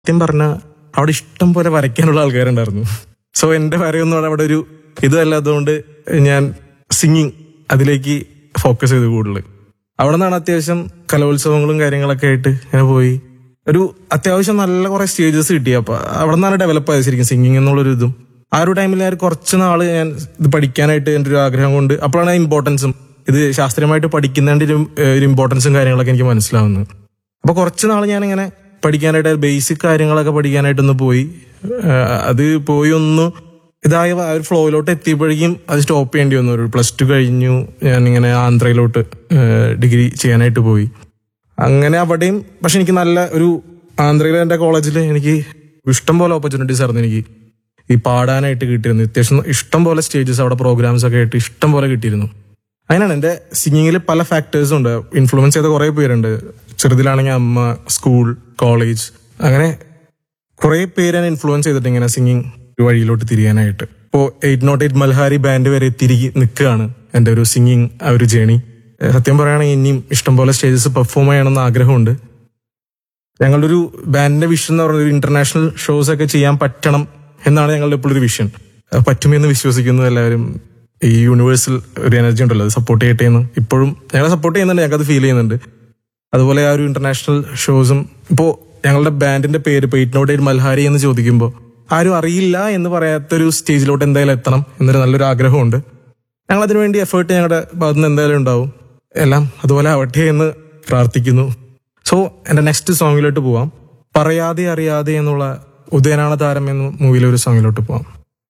സത്യം പറഞ്ഞ അവിടെ ഇഷ്ടം പോലെ വരയ്ക്കാനുള്ള ആൾക്കാരുണ്ടായിരുന്നു സോ എന്റെ വരയൊന്നും അവിടെ ഒരു ഇതല്ല അതുകൊണ്ട് ഞാൻ സിംഗിങ് അതിലേക്ക് ഫോക്കസ് ചെയ്ത് കൂടുതൽ അവിടെ നിന്നാണ് അത്യാവശ്യം കലോത്സവങ്ങളും കാര്യങ്ങളൊക്കെ ആയിട്ട് ഞാൻ പോയി ഒരു അത്യാവശ്യം നല്ല കുറെ സ്റ്റേജസ് കിട്ടി അപ്പൊ അവിടെ നിന്നാണ് ഡെവലപ്പ് ആയത് ശരിക്കും സിംഗിങ് എന്നുള്ളൊരു ഇതും ആ ഒരു ടൈമിൽ ഞാൻ കുറച്ച് നാള് ഞാൻ ഇത് പഠിക്കാനായിട്ട് എൻ്റെ ഒരു ആഗ്രഹം കൊണ്ട് അപ്പോഴാണ് ഇമ്പോർട്ടൻസും ഇത് ശാസ്ത്രീയമായിട്ട് പഠിക്കുന്നതിന്റെ ഒരു ഒരു ഇമ്പോർട്ടൻസും കാര്യങ്ങളൊക്കെ എനിക്ക് മനസ്സിലാവുന്നത് അപ്പൊ കുറച്ച് നാൾ ഞാനിങ്ങനെ പഠിക്കാനായിട്ട് ബേസിക് കാര്യങ്ങളൊക്കെ പഠിക്കാനായിട്ടൊന്ന് പോയി ആ, അത് പോയി ഒന്ന് ഇതായ ആ ഒരു ഫ്ലോയിലോട്ട് എത്തിയപ്പോഴേക്കും അത് സ്റ്റോപ്പ് ചെയ്യേണ്ടി വന്നു ഒരു പ്ലസ് ടു കഴിഞ്ഞു ഞാനിങ്ങനെ ആന്ധ്രയിലോട്ട് ഡിഗ്രി ചെയ്യാനായിട്ട് പോയി അങ്ങനെ അവിടെയും പക്ഷെ എനിക്ക് നല്ല ഒരു ആന്ധ്രയിലെ എൻ്റെ കോളേജിൽ എനിക്ക് ഇഷ്ടം പോലെ ഓപ്പർച്യൂണിറ്റീസ് ആയിരുന്നു എനിക്ക് ഈ പാടാനായിട്ട് കിട്ടിയിരുന്നു അത്യാവശ്യം ഇഷ്ടം പോലെ സ്റ്റേജസ് അവിടെ പ്രോഗ്രാംസ് ഒക്കെ ആയിട്ട് ഇഷ്ടം പോലെ കിട്ടിയിരുന്നു അങ്ങനെയാണ് എൻ്റെ സിംഗിങ്ങിൽ പല ഫാക്ടേഴ്സും ഉണ്ട് ഇൻഫ്ലുവൻസ് ചെയ്ത കുറേ പേരുണ്ട് ചെറുതിലാണെങ്കിൽ അമ്മ സ്കൂൾ കോളേജ് അങ്ങനെ കുറെ പേര് എന്നെ ഇൻഫ്ലുവൻസ് ചെയ്തിട്ട് ഇങ്ങനെ സിംഗിങ് വഴിയിലോട്ട് തിരിയാനായിട്ട് ഇപ്പോൾ eight note eight Malhari band വരെ തിരികെ നിൽക്കുകയാണ് എൻ്റെ ഒരു സിംഗിങ് ആ ഒരു ജേണി സത്യം പറയുകയാണെങ്കിൽ ഇനിയും ഇഷ്ടംപോലെ സ്റ്റേജസ് പെർഫോം ചെയ്യണമെന്ന് ആഗ്രഹമുണ്ട് ഞങ്ങളുടെ ഒരു ബാൻഡിന്റെ വിഷൻ എന്ന് പറയുന്നത് ഒരു ഇന്റർനാഷണൽ ഷോസ് ഒക്കെ ചെയ്യാൻ പറ്റണം എന്നാണ് ഞങ്ങളുടെ എപ്പോഴും ഒരു വിഷൻ അത് പറ്റുമെന്ന് വിശ്വസിക്കുന്നു എല്ലാവരും ഈ യൂണിവേഴ്സൽ ഒരു എനർജി ഉണ്ടല്ലോ അത് സപ്പോർട്ട് ചെയ്യട്ടെ എന്ന് ഇപ്പോഴും ഞങ്ങളെ സപ്പോർട്ട് ചെയ്യുന്നുണ്ട് ഞങ്ങൾക്ക് അത് ഫീൽ ചെയ്യുന്നുണ്ട് അതുപോലെ ആ ഒരു ഇന്റർനാഷണൽ ഷോസും ഇപ്പോൾ ഞങ്ങളുടെ ബാൻഡിന്റെ പേര് ഇപ്പോൾ എയ്റ്റ് നോട്ട് എയ്റ്റ് മൽഹാരി എന്ന് ചോദിക്കുമ്പോൾ ആരും അറിയില്ല എന്ന് പറയാത്തൊരു സ്റ്റേജിലോട്ട് എന്തായാലും എത്തണം എന്നൊരു നല്ലൊരു ആഗ്രഹമുണ്ട് ഞങ്ങൾ അതിനുവേണ്ടി എഫേർട്ട് ഞങ്ങളുടെ ഭാഗത്ത് നിന്ന് എന്തായാലും ഉണ്ടാവും എല്ലാം അതുപോലെ ആവട്ടെ എന്ന് പ്രാർത്ഥിക്കുന്നു സോ എന്റെ നെക്സ്റ്റ് സോങ്ങിലോട്ട് പോവാം പറയാതെ അറിയാതെ എന്നുള്ള ഉദയനാണ് താരം എന്ന മൂവിയിലെ ഒരു സോങ്ങിലോട്ട് പോവാം